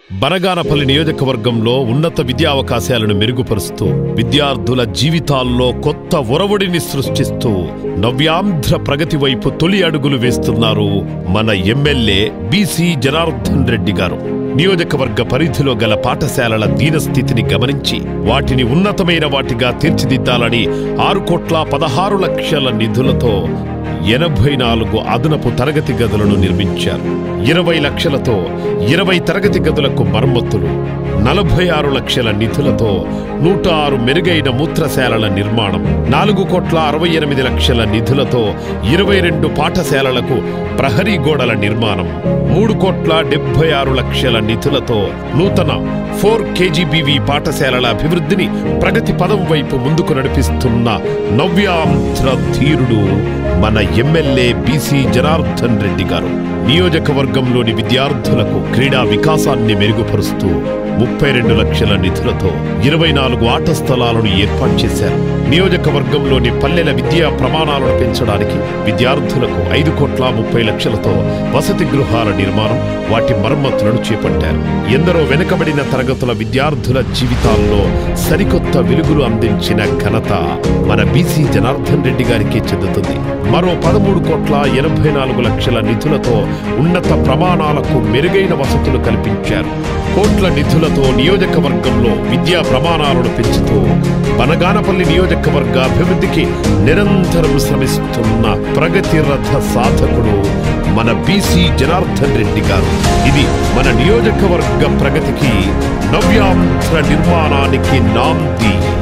బనగానపల్లి నియోజకవర్గంలో ఉన్నత విద్యా అవకాశాలను మెరుగుపరుస్తూ విద్యార్థుల జీవితాల్లో కొత్త ఒరవడిని సృష్టిస్తూ నవ్యాంధ్ర ప్రగతి వైపు తొలి అడుగులు వేస్తున్నారు మన ఎమ్మెల్యే బీసీ జనార్దన్ రెడ్డి గారు నియోజకవర్గ పరిధిలో గల పాఠశాలల దీనస్థితిని గమనించి వాటిని ఉన్నతమైన వాటిగా తీర్చిదిద్దాలని ఆరు కోట్ల పదహారు లక్షల నిధులతో ఎనభై నాలుగు అదనపు తరగతి గదులను నిర్మించారు ఇరవై లక్షలతో ఇరవై తరగతి గదులకు మరమ్మతులు నలభై ఆరు లక్షల నిధులతో నూట ఆరు మెరుగైన మూత్రశాలల నిర్మాణం నాలుగు కోట్ల అరవై ఎనిమిది లక్షల నిధులతో ఇరవై రెండు పాఠశాలలకు ప్రహరీ గోడల నిర్మాణం మూడు కోట్ల డెబ్బై ఆరు లక్షల నిధులతో నూతన ఫోర్ కేజీబీవీ పాఠశాలల అభివృద్ధిని ప్రగతి పదం వైపు ముందుకు నడిపిస్తున్న నవ్యాంధ్ర ధీరుడు మన ఎమ్మెల్యే బీసీ జనార్దన్ రెడ్డి గారు నియోజకవర్గంలోని విద్యార్థులకు క్రీడా వికాసాన్ని మెరుగుపరుస్తూ ముప్పై రెండు లక్షల నిధులతో ఇరవై నాలుగు ఆట స్థలాలను ఏర్పాటు చేశారు నియోజకవర్గంలోని పల్లెల విద్యా ప్రమాణాలను పెంచడానికి విద్యార్థులకు ఐదు కోట్ల ముప్పై లక్షలతో వసతి గృహాల నిర్మాణం వాటి మరమ్మతులను చేపట్టారు ఎందరో వెనుకబడిన తరగతుల విద్యార్థుల జీవితాల్లో సరికొత్త వెలుగులు అందించిన ఘనత మన బీసీ జనార్దన్ రెడ్డి గారికి చెందుతుంది మరో పదమూడు కోట్ల ఎనభై నాలుగు లక్షల నిధులతో ఉన్నత ప్రమాణాలకు మెరుగైన వసతులు కల్పించారు కోట్ల నిధులతో నియోజకవర్గంలో విద్యా ప్రమాణాలను పెంచుతూ బనగానపల్లి నియోజకవర్గ అభివృద్ధికి నిరంతరం శ్రమిస్తున్న ప్రగతి రథ సాధకుడు మన బీసీ జనార్దన్ రెడ్డి గారు ఇది మన నియోజకవర్గ ప్రగతికి నవ్యాంధ్ర నిర్మాణానికి నాంది